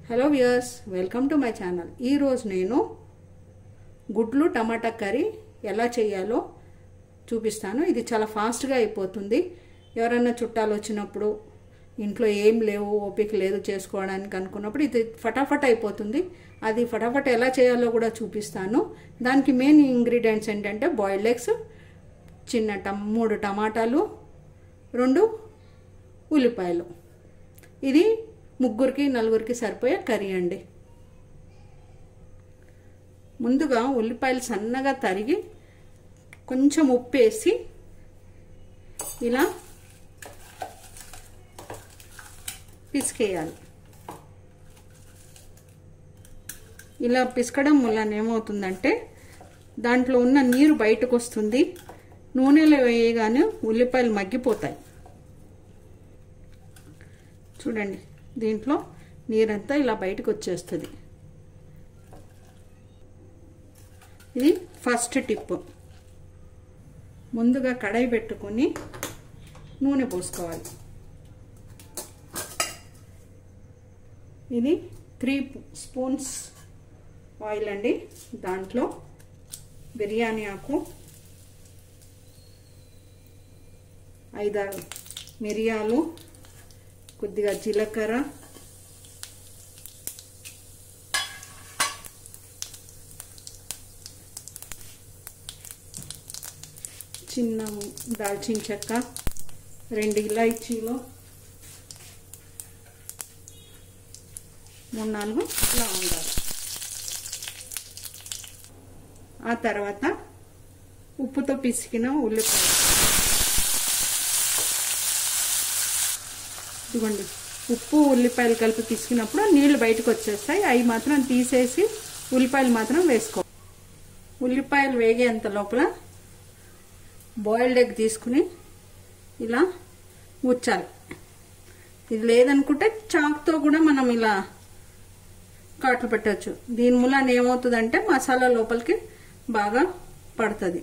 hello viewers welcome to my channel ఈరోజు నేను గుడ్లు టమాటా కర్రీ ఎలా చేయాలో చూపిస్తాను ఇది చాలా ఫాస్ట్గా అయిపోతుంది ఎవరైనా చుట్టాలు వచ్చినప్పుడు ఇంట్లో ఏం లేవు ఓపిక లేదు చేసుకోవడానికి అనుకున్నప్పుడు ఇది ఫటాఫట్ అయిపోతుంది అది ఫటాఫట్ ఎలా చేయాలో కూడా చూపిస్తాను దానికి మెయిన్ ఇంగ్రీడియంట్స్ ఏంటంటే బాయిల్డ్ ఎగ్స్ చిన్న టమ్ మూడు టమాటాలు రెండు ఉల్లిపాయలు ఇది ముగ్గురికి నలుగురికి సరిపోయే కర్రీ అండి ముందుగా ఉల్లిపాయలు సన్నగా తరిగి కొంచెం ఉప్పు వేసి ఇలా పిసికేయాలి ఇలా పిసకడం వలన ఏమవుతుందంటే దాంట్లో ఉన్న నీరు బయటకు వస్తుంది నూనెలో వేయగానే ఉల్లిపాయలు మగ్గిపోతాయి చూడండి దీంట్లో నీరంతా ఇలా బయటకు వచ్చేస్తుంది ఇది ఫస్ట్ టిప్ ముందుగా కడాయి పెట్టుకొని నూనె పోసుకోవాలి ఇది త్రీ స్పూన్స్ ఆయిల్ అండి దాంట్లో బిర్యానీ ఆకు ఐదారు మిరియాలు కొద్దిగా జీలకర్ర చిన్న దాల్చిన చెక్క రెండు ఇలాచీలు మూడు నాలుగు లవంగాలు ఆ తర్వాత ఉప్పుతో పిసికిన ఉల్లిపాయ ఇదిగోండి ఉప్పు ఉల్లిపాయలు కలిపి పిసికినప్పుడు నీళ్లు బయటకు వచ్చేస్తాయి అవి మాత్రం తీసేసి ఉల్లిపాయలు మాత్రం వేసుకో ఉల్లిపాయలు వేగేంత లోపల బాయిల్డ్ ఎగ్ తీసుకుని ఇలా ముచ్చాలి ఇది లేదనుకుంటే చాక్తో కూడా మనం ఇలా కాట్లు పెట్టచ్చు దీని మూలాన ఏమవుతుందంటే మసాలా లోపలికి బాగా పడుతుంది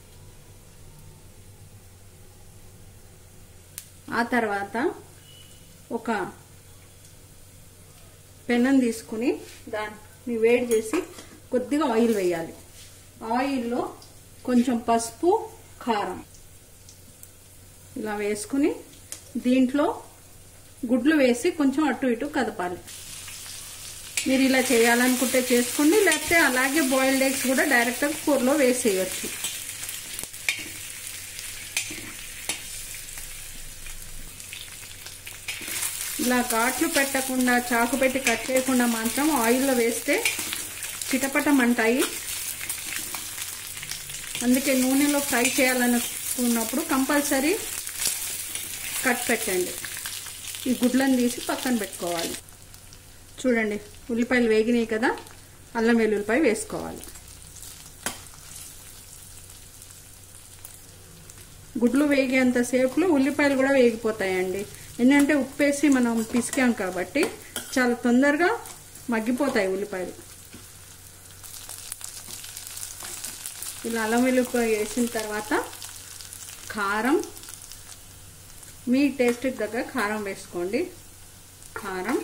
ఆ తర్వాత ఒక పెనం తీసుకుని దాన్ని వేడి చేసి కొద్దిగా ఆయిల్ వేయాలి ఆయిల్లో కొంచెం పసుపు కారం ఇలా వేసుకుని దీంట్లో గుడ్లు వేసి కొంచెం అటు ఇటు కదపాలి మీరు ఇలా చేయాలనుకుంటే చేసుకోండి లేకపోతే అలాగే బాయిల్డ్ ఎగ్స్ కూడా డైరెక్ట్గా కూరలో వేసేయచ్చు ఇలా ఘాట్లు పెట్టకుండా చాకు పెట్టి కట్ చేయకుండా మాత్రం ఆయిల్లో వేస్తే చిటపటమంటాయి అందుకే నూనెలో ఫ్రై చేయాలనుకున్నప్పుడు కంపల్సరీ కట్ పెట్టండి ఈ గుడ్లను తీసి పక్కన పెట్టుకోవాలి చూడండి ఉల్లిపాయలు వేగినాయి కదా అల్లం వెల్లుల్లిపాయ వేసుకోవాలి గుడ్లు వేగేంత సేపులో ఉల్లిపాయలు కూడా వేగిపోతాయండి ఎందుకంటే ఉప్పేసి మనం పిసికాం కాబట్టి చాలా తొందరగా మగ్గిపోతాయి ఉల్లిపాయలు ఇలా అల్లం వెల్లుల్లిపాయ వేసిన తర్వాత కారం మీ టేస్ట్కి దగ్గర కారం వేసుకోండి కారం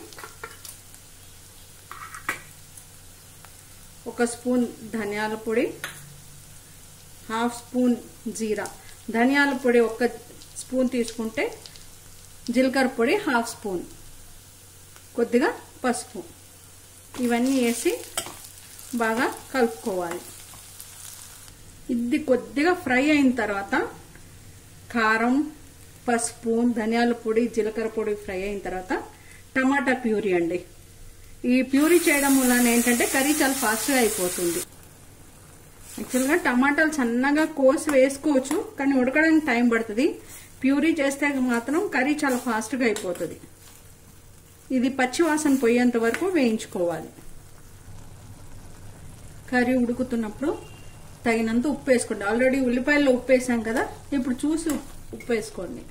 ఒక స్పూన్ ధనియాల పొడి హాఫ్ స్పూన్ జీరా ధనియాల పొడి ఒక స్పూన్ తీసుకుంటే జీలకర్ర పొడి హాఫ్ స్పూన్ కొద్దిగా పసుపు ఇవన్నీ వేసి బాగా కలుపుకోవాలి ఇది కొద్దిగా ఫ్రై అయిన తర్వాత కారం పసుపు ధనియాల పొడి జీలకర్ర పొడి ఫ్రై అయిన తర్వాత టమాటా ప్యూరీ అండి ఈ ప్యూరీ చేయడం వలన ఏంటంటే కర్రీ చాలా ఫాస్ట్గా అయిపోతుంది యాక్చువల్గా టమాటాలు సన్నగా కోసి వేసుకోవచ్చు కానీ ఉడకడానికి టైం పడుతుంది ప్యూరీ చేస్తే మాత్రం కర్రీ చాలా ఫాస్ట్గా అయిపోతుంది ఇది పచ్చివాసన పోయేంత వరకు వేయించుకోవాలి కర్రీ ఉడుకుతున్నప్పుడు తగినంత ఉప్పు వేసుకోండి ఆల్రెడీ ఉల్లిపాయల్లో ఉప్పు వేసాం కదా ఇప్పుడు చూసి ఉప్పు వేసుకోండి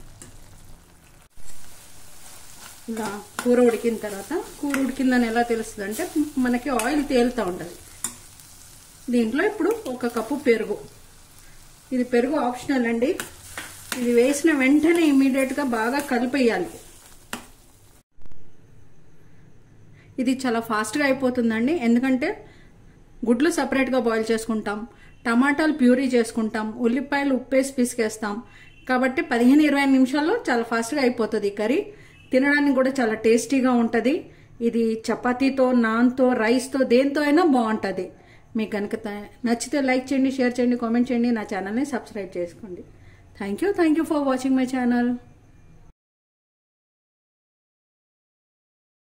ఇలా కూర ఉడికిన తర్వాత కూర ఉడికిందని ఎలా తెలుస్తుంది అంటే మనకి ఆయిల్ తేలుతూ ఉంటుంది దీంట్లో ఇప్పుడు ఒక కప్పు పెరుగు ఇది పెరుగు ఆప్షనల్ అండి ఇది వేసిన వెంటనే ఇమీడియట్గా బాగా కలిపేయాలి ఇది చాలా ఫాస్ట్గా అయిపోతుందండి ఎందుకంటే గుడ్లు సపరేట్గా బాయిల్ చేసుకుంటాం టమాటాలు ప్యూరీ చేసుకుంటాం ఉల్లిపాయలు ఉప్పేసి పిసికేస్తాం కాబట్టి పదిహేను ఇరవై నిమిషాల్లో చాలా ఫాస్ట్గా అయిపోతుంది ఈ కర్రీ తినడానికి కూడా చాలా టేస్టీగా ఉంటుంది ఇది చపాతీతో నాన్తో రైస్తో దేంతో అయినా బాగుంటుంది మీకు కనుక నచ్చితే లైక్ చేయండి షేర్ చేయండి కామెంట్ చేయండి నా ఛానల్ని సబ్స్క్రైబ్ చేసుకోండి thank you thank you for watching my channel